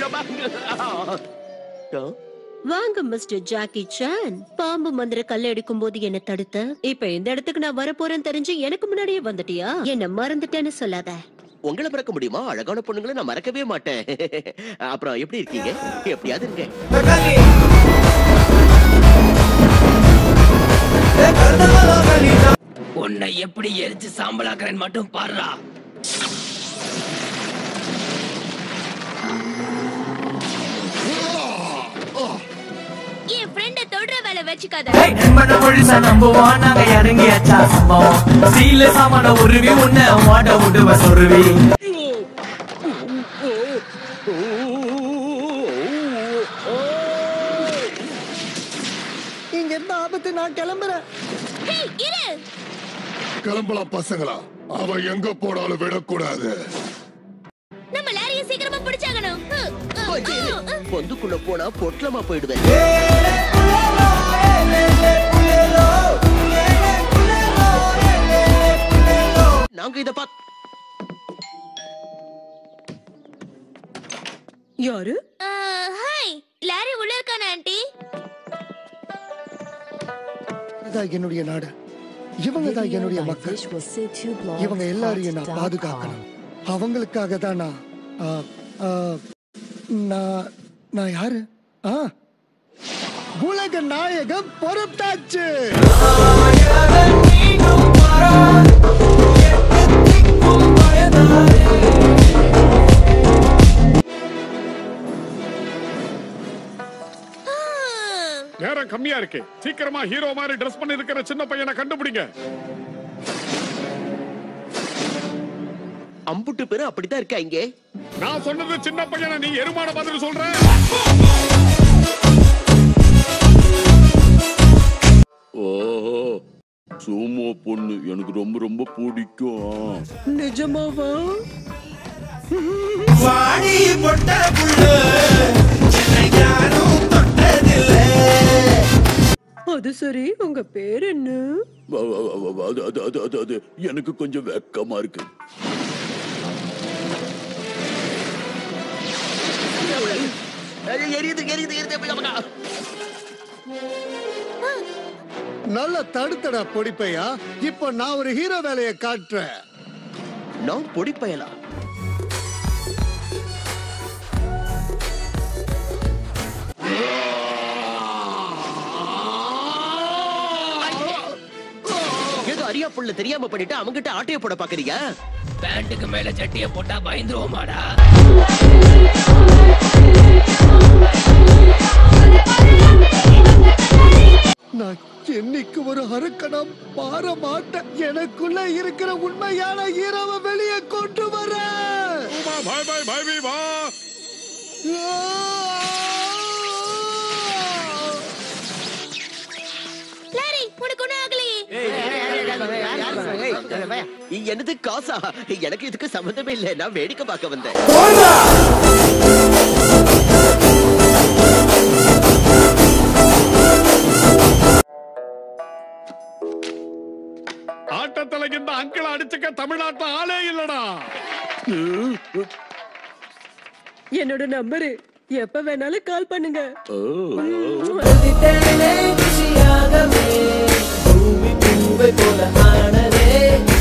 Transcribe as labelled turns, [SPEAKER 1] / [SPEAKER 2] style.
[SPEAKER 1] வாங்க mister Jackie Chan பாம்பு மந்திர கல் எடுக்கும் போது என்ன தடுத்த இப்ப இந்த இடத்துக்கு நான் வரப்போறேன்னு தெரிஞ்சு எனக்கு முன்னாடியே வந்துட்டியா என்ன மறந்துட்டேன்னு சொல்லாத
[SPEAKER 2] உங்களை மறக்க முடியுமா அழகான பொண்ணுங்களை நான் மறக்கவே மாட்டேன் அப்புறம் எப்படி இருக்கீங்க எப்படியாவது இருங்க
[SPEAKER 3] உன்னை எப்படி எரிச்சு சாம்பலாக்குறேன்னு மட்டும் பாருடா
[SPEAKER 1] என் ஃப்ரெண்ட தொடுற வேலை வச்சுக்காத
[SPEAKER 4] நண்பன முழுசா நம்புவான் நாங்க இறங்கியாச்சா சம்பவம் சீல சாமான உருவி உன்னை மாட்ட விடுவ சொருவி
[SPEAKER 5] இங்க இருந்து ஆபத்து நான் கிளம்புறேன்
[SPEAKER 1] ஹேய், இரு
[SPEAKER 6] கிளம்பலாம் பசங்களா அவ எங்க போனாலும் விடக்கூடாது
[SPEAKER 1] நம்ம லாரிய சீக்கிரமா பிடிச்சாகணும் ஹு, ஹு,
[SPEAKER 2] கொஞ்சம் இரு.
[SPEAKER 1] ஹு, ஹு.
[SPEAKER 2] பொந்துக்குள்ள போனா பொட்டலமா போயிடுவேன் நாங்க இத பாத்
[SPEAKER 1] யாரு
[SPEAKER 7] ஆ, ஹாய் லாரி உள்ள இருக்கானா ஆண்டி
[SPEAKER 5] இதுதான் என்னுடைய நாடு இவங்க தான் என்னுடைய மக்கள் இவங்க எல்லாரையும் நான் பாதுகாக்கணும் அவங்களுக்காக தான் நான் ஆ, ஆ, நான் நான் யாரு ஆ உலக நாயகம் பொறுத்தாச்சு
[SPEAKER 6] நேரம் கம்மியா இருக்கு சீக்கிரமா ஹீரோ மாதிரி ட்ரெஸ் பண்ணி இருக்கிற சின்ன பையனை கண்டுபிடிங்க
[SPEAKER 2] அம்புட்டு பேரும் அப்படித்தான் இருக்கா இங்க
[SPEAKER 6] நான் சொன்னது சின்ன பையனை நீ எருமான மாதிரி சொல்ற
[SPEAKER 8] ஓஹோ சூமோ பொண்ணு எனக்கு ரொம்ப ரொம்ப பிடிக்கும்
[SPEAKER 1] நிஜமாவா
[SPEAKER 4] வாடி பொட்ட புள்ள என்னை யாரும் தொட்டதில்லை
[SPEAKER 1] அது சரி உங்க பேர் என்ன
[SPEAKER 8] வ- வ- வ- வ- அது அது அது அது அது எனக்கு கொஞ்சம் வெக்கமா இருக்கு
[SPEAKER 2] எரியுது எரியுது எரியுது
[SPEAKER 5] நல்ல தடுத்தடா பொடிப்பையா இப்போ நான் ஒரு ஹீரோ வேலையை காட்டுறேன்
[SPEAKER 2] நான் பொடி பயலா ஏதோ அரியா புள்ள தெரியாம பண்ணிட்டு அவங்கிட்ட ஆட்டைய போட பாக்குறீங்க
[SPEAKER 3] பேண்ட்டுக்கு மேல சட்டியை போட்டா பயந்துருவோமாடா
[SPEAKER 5] நான் என்னைக்கு ஒரு அரக்கணம் மாற மாட்டேன் எனக்குள்ள இருக்கிற உண்மையான ஹீரோவை வெளியே கொண்டு வரேன்
[SPEAKER 6] Uma, bye bye bye bye, வா
[SPEAKER 7] லாரி உனக்கு ஒண்ணும் ஆகலையே
[SPEAKER 2] என்னது காசா எனக்கு இதுக்கு சம்பந்தமே இல்லை நான் வேடிக்கை பார்க்க வந்தேன்
[SPEAKER 6] ஆட்டத்துல இந்த அங்கிள் அடிச்சுக்க தமிழ்நாட்டுல ஆளே இல்லடா
[SPEAKER 1] என்னோட நம்பரு எப்ப வேணாலும் கால் பண்ணுங்க
[SPEAKER 4] குஷியாகவே பூமி பூவை போல ஆனதே